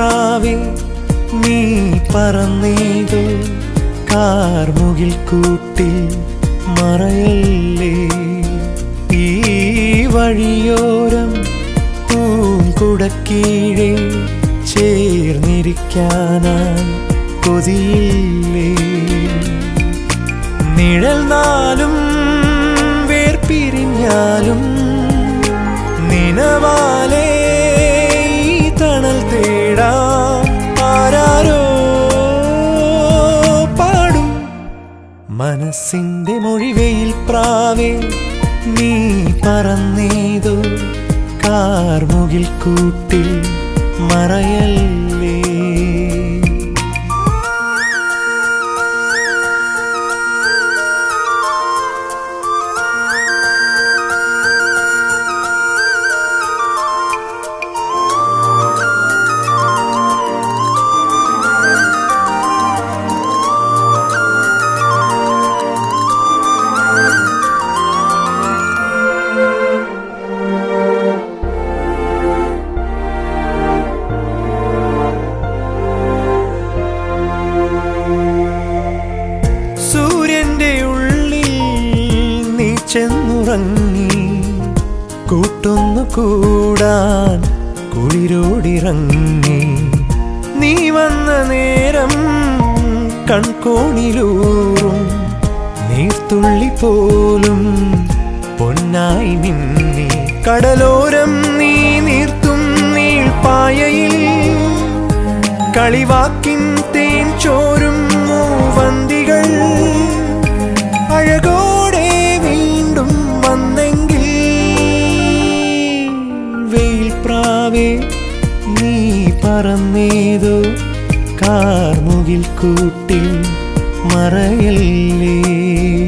പ്രാവേ നീ പറന്നേതോ കാർമുകിൽ കൂട്ടിൽ മറയല്ലേ ഈ വഴിയോരം പൂങ്കുടക്കീഴെ ചേർന്നിരിക്കാനായി കൊതിയില്ലേ നിഴൽ നാലും വേർപിരിഞ്ഞാലും നിനവാലേ ഈ തണൽ തേടാം ആരാരോ പാടും മനസ്സിന്റെ മൊഴിവയിൽ പ്രാവേ നീ പറന്നേതോ കാർമുകിൽ കൂട്ടിൽ മറയല്ലേ സൂര്യന്റെ ഉള്ളിൽ നീ ചെന്നുറങ്ങി കൂട്ടൊന്നു കൂടാൻ കുളിരോടിറങ്ങി നീ വന്ന നേരം കൺകോണിലൂറും നീർത്തുള്ളി പോലും പൊന്നായി മിന്നി കടലോരം നീ നീർത്തും നീൾപ്പായയിൽ കളിവാക്കിൻ തേൻ ചോരും മൂവന്തികൾ അഴകോടെ വീണ്ടും വന്നെങ്കിൽ വെയിൽ പ്രാവേ നീ പറന്നേതോ കാർമുകിൽ കൂട്ടിൽ മറയല്ലേ